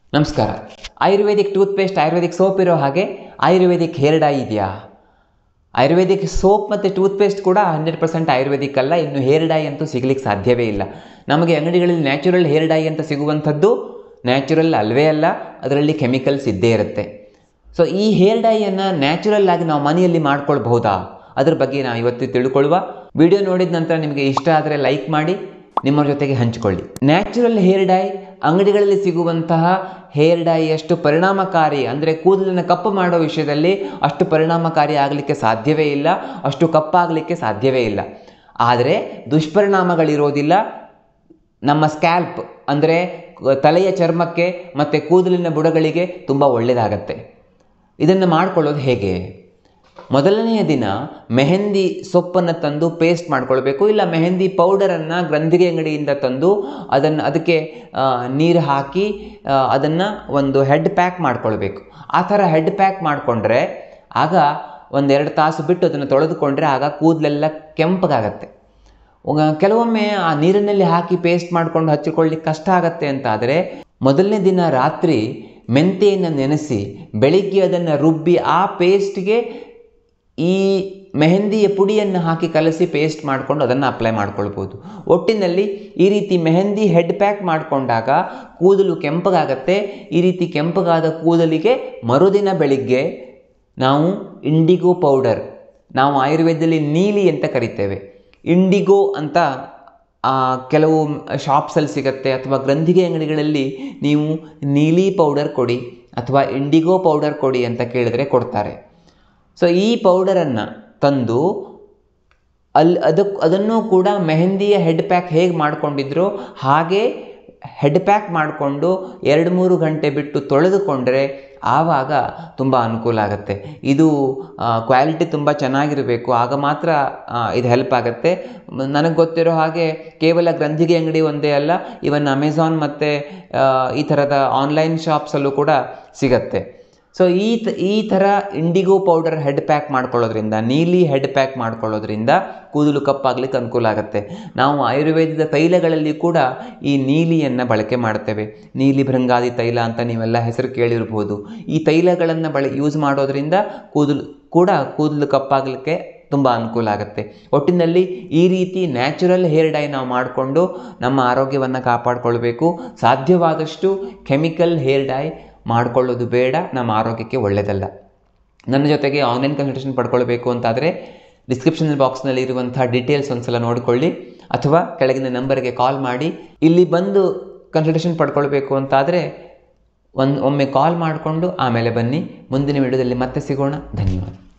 ನಮಸ್ಕಾರ Ayurvedic toothpaste Ayurvedic soap ಇರೋ ಹಾಗೆ ಆಯುರ್ವೇದಿಕ್ ಹೇರ್ ಡೈ ಇದೆಯಾ ಆಯುರ್ವೇದಿಕ್ ಸೋಪ್ ಮತ್ತು ಟೂತ್ಪೇಸ್ಟ್ ಕೂಡ ಹಂಡ್ರೆಡ್ ಪರ್ಸೆಂಟ್ ಆಯುರ್ವೇದಿಕ್ ಅಲ್ಲ ಇನ್ನು ಹೇರ್ ಡೈ ಅಂತೂ ಸಿಗಲಿಕ್ಕೆ ಸಾಧ್ಯವೇ ಇಲ್ಲ ನಮಗೆ ಅಂಗಡಿಗಳಲ್ಲಿ ನ್ಯಾಚುರಲ್ ಹೇರ್ ಡೈ ಅಂತ ಸಿಗುವಂಥದ್ದು ನ್ಯಾಚುರಲ್ ಅಲ್ವೇ ಅಲ್ಲ ಅದರಲ್ಲಿ ಕೆಮಿಕಲ್ಸ್ ಇದ್ದೇ ಇರುತ್ತೆ ಸೊ ಈ ಹೇರ್ ಡೈಯನ್ನು ನ್ಯಾಚುರಲ್ ಆಗಿ ನಾವು ಮನೆಯಲ್ಲಿ ಮಾಡ್ಕೊಳ್ಬಹುದಾ ಅದ್ರ ಬಗ್ಗೆ ನಾವು ಇವತ್ತು ತಿಳ್ಕೊಳ್ಳುವ ವಿಡಿಯೋ ನೋಡಿದ ನಂತರ ನಿಮಗೆ ಇಷ್ಟ ಆದರೆ ಲೈಕ್ ಮಾಡಿ ನಿಮ್ಮ ಜೊತೆಗೆ ಹಂಚಿಕೊಳ್ಳಿ ನ್ಯಾಚುರಲ್ ಹೇರ್ ಡೈ ಅಂಗಡಿಗಳಲ್ಲಿ ಸಿಗುವಂತಹ ಹೇರ್ ಡೈ ಅಷ್ಟು ಪರಿಣಾಮಕಾರಿ ಅಂದರೆ ಕೂದಲನ್ನು ಕಪ್ಪು ಮಾಡೋ ವಿಷಯದಲ್ಲಿ ಅಷ್ಟು ಪರಿಣಾಮಕಾರಿ ಆಗಲಿಕ್ಕೆ ಸಾಧ್ಯವೇ ಇಲ್ಲ ಅಷ್ಟು ಕಪ್ಪಾಗಲಿಕ್ಕೆ ಸಾಧ್ಯವೇ ಇಲ್ಲ ಆದರೆ ದುಷ್ಪರಿಣಾಮಗಳಿರೋದಿಲ್ಲ ನಮ್ಮ ಸ್ಕ್ಯಾಲ್ಪ್ ಅಂದರೆ ತಲೆಯ ಚರ್ಮಕ್ಕೆ ಮತ್ತು ಕೂದಲಿನ ಬುಡಗಳಿಗೆ ತುಂಬ ಒಳ್ಳೆಯದಾಗತ್ತೆ ಇದನ್ನು ಮಾಡ್ಕೊಳ್ಳೋದು ಹೇಗೆ ಮೊದಲನೆಯ ದಿನ ಮೆಹಂದಿ ಸೊಪ್ಪನ್ನು ತಂದು ಪೇಸ್ಟ್ ಮಾಡ್ಕೊಳ್ಬೇಕು ಇಲ್ಲ ಮೆಹಂದಿ ಪೌಡರನ್ನು ಗ್ರಂಥಿಗೆ ಅಂಗಡಿಯಿಂದ ತಂದು ಅದನ್ನು ಅದಕ್ಕೆ ಆ, ನೀರು ಹಾಕಿ ಅದನ್ನು ಒಂದು ಹೆಡ್ ಪ್ಯಾಕ್ ಮಾಡ್ಕೊಳ್ಬೇಕು ಆ ಥರ ಹೆಡ್ ಪ್ಯಾಕ್ ಮಾಡಿಕೊಂಡ್ರೆ ಆಗ ಒಂದೆರಡು ತಾಸು ಬಿಟ್ಟು ಅದನ್ನು ತೊಳೆದುಕೊಂಡ್ರೆ ಆಗ ಕೂದಲೆಲ್ಲ ಕೆಂಪಗಾಗತ್ತೆ ಉಗ- ಕೆಲವೊಮ್ಮೆ ಆ ನೀರಿನಲ್ಲಿ ಹಾಕಿ ಪೇಸ್ಟ್ ಮಾಡ್ಕೊಂಡು ಹಚ್ಚಿಕೊಳ್ಳಿಕ್ಕೆ ಕಷ್ಟ ಆಗತ್ತೆ ಅಂತ ಆದರೆ ಮೊದಲನೇ ದಿನ ರಾತ್ರಿ ಮೆಂತೆಯನ್ನು ನೆನೆಸಿ ಬೆಳಿಗ್ಗೆ ಅದನ್ನು ರುಬ್ಬಿ ಆ ಪೇಸ್ಟ್ಗೆ ಈ ಮೆಹಂದಿಯ ಪುಡಿಯನ್ನು ಹಾಕಿ ಕಲಸಿ ಪೇಸ್ಟ್ ಮಾಡಿಕೊಂಡು ಅದನ್ನು ಅಪ್ಲೈ ಮಾಡ್ಕೊಳ್ಬೋದು ಒಟ್ಟಿನಲ್ಲಿ ಈ ರೀತಿ ಮೆಹಂದಿ ಹೆಡ್ ಪ್ಯಾಕ್ ಮಾಡಿಕೊಂಡಾಗ ಕೂದಲು ಕೆಂಪಗಾಗತ್ತೆ ಈ ರೀತಿ ಕೆಂಪಗಾದ ಕೂದಲಿಗೆ ಮರುದಿನ ಬೆಳಿಗ್ಗೆ ನಾವು ಇಂಡಿಗೋ ಪೌಡರ್ ನಾವು ಆಯುರ್ವೇದದಲ್ಲಿ ನೀಲಿ ಅಂತ ಕರಿತೇವೆ ಇಂಡಿಗೋ ಅಂತ ಆ, ಕೆಲವು ಶಾಪ್ಸಲ್ಲಿ ಸಿಗುತ್ತೆ ಅಥವಾ ಗ್ರಂಥಿಗೆ ಅಂಗಡಿಗಳಲ್ಲಿ ನೀವು ನೀಲಿ ಪೌಡರ್ ಕೊಡಿ ಅಥವಾ ಇಂಡಿಗೋ ಪೌಡರ್ ಕೊಡಿ ಅಂತ ಕೇಳಿದ್ರೆ ಕೊಡ್ತಾರೆ ಸೊ ಈ ಪೌಡರನ್ನು ತಂದು ಅಲ್ಲಿ ಅದಕ್ಕೆ ಅದನ್ನು ಕೂಡ ಮೆಹಂದಿಯ ಹೆಡ್ ಪ್ಯಾಕ್ ಹೇಗೆ ಮಾಡ್ಕೊಂಡಿದ್ರೋ ಹಾಗೆ ಹೆಡ್ ಪ್ಯಾಕ್ ಮಾಡಿಕೊಂಡು ಎರಡು ಮೂರು ಗಂಟೆ ಬಿಟ್ಟು ತೊಳೆದುಕೊಂಡ್ರೆ ಆವಾಗ ತುಂಬ ಅನುಕೂಲ ಆಗುತ್ತೆ ಇದು ಕ್ವಾಲಿಟಿ ತುಂಬ ಚೆನ್ನಾಗಿರಬೇಕು ಆಗ ಮಾತ್ರ ಆ, ಇದು ಹೆಲ್ಪ್ ಆಗುತ್ತೆ ನನಗೆ ಗೊತ್ತಿರೋ ಹಾಗೆ ಕೇವಲ ಗ್ರಂಥಿಗೆ ಅಂಗಡಿ ಒಂದೇ ಅಲ್ಲ ಇವನ್ ಅಮೆಝಾನ್ ಮತ್ತು ಈ ಥರದ ಆನ್ಲೈನ್ ಶಾಪ್ಸಲ್ಲೂ ಕೂಡ ಸಿಗತ್ತೆ ಸೊ ಈ ತ ಈ ಥರ ಇಂಡಿಗೋ ಪೌಡರ್ ಹೆಡ್ ಪ್ಯಾಕ್ ಮಾಡ್ಕೊಳ್ಳೋದ್ರಿಂದ ನೀಲಿ ಹೆಡ್ ಪ್ಯಾಕ್ ಮಾಡ್ಕೊಳ್ಳೋದ್ರಿಂದ ಕೂದಲು ಕಪ್ಪಾಗ್ಲಿಕ್ಕೆ ಅನುಕೂಲ ಆಗುತ್ತೆ ನಾವು ಆಯುರ್ವೇದದ ತೈಲಗಳಲ್ಲಿ ಕೂಡ ಈ ನೀಲಿಯನ್ನು ಬಳಕೆ ಮಾಡ್ತೇವೆ ನೀಲಿ ಭೃಂಗಾದಿ ತೈಲ ಅಂತ ನೀವೆಲ್ಲ ಹೆಸರು ಕೇಳಿರ್ಬೋದು ಈ ತೈಲಗಳನ್ನು ಬಳ ಯೂಸ್ ಮಾಡೋದ್ರಿಂದ ಕೂದಲು ಕೂಡ ಕೂದಲು ಕಪ್ಪಾಗಲಿಕ್ಕೆ ತುಂಬ ಅನುಕೂಲ ಆಗುತ್ತೆ ಒಟ್ಟಿನಲ್ಲಿ ಈ ರೀತಿ ನ್ಯಾಚುರಲ್ ಹೇರ್ ಡೈ ನಾವು ಮಾಡಿಕೊಂಡು ನಮ್ಮ ಆರೋಗ್ಯವನ್ನು ಕಾಪಾಡಿಕೊಳ್ಬೇಕು ಸಾಧ್ಯವಾದಷ್ಟು ಕೆಮಿಕಲ್ ಹೇರ್ ಡೈ ಮಾಡಿಕೊಳ್ಳೋದು ಬೇಡ ನಮ್ಮ ಆರೋಗ್ಯಕ್ಕೆ ಒಳ್ಳೆಯದಲ್ಲ ನನ್ನ ಜೊತೆಗೆ ಆನ್ಲೈನ್ ಕನ್ಸಲ್ಟೇಷನ್ ಪಡ್ಕೊಳ್ಬೇಕು ಅಂತಾದರೆ ಡಿಸ್ಕ್ರಿಪ್ಷನ್ ಬಾಕ್ಸ್ನಲ್ಲಿ ಇರುವಂಥ ಡೀಟೇಲ್ಸ್ ಒಂದ್ಸಲ ನೋಡಿಕೊಳ್ಳಿ ಅಥವಾ ಕೆಳಗಿನ ನಂಬರ್ಗೆ ಕಾಲ್ ಮಾಡಿ ಇಲ್ಲಿ ಬಂದು ಕನ್ಸಲ್ಟೇಷನ್ ಪಡ್ಕೊಳ್ಬೇಕು ಅಂತಾದರೆ ಒಂದು ಒಮ್ಮೆ ಕಾಲ್ ಮಾಡಿಕೊಂಡು ಆಮೇಲೆ ಬನ್ನಿ ಮುಂದಿನ ವಿಡಿಯೋದಲ್ಲಿ ಮತ್ತೆ ಸಿಗೋಣ ಧನ್ಯವಾದ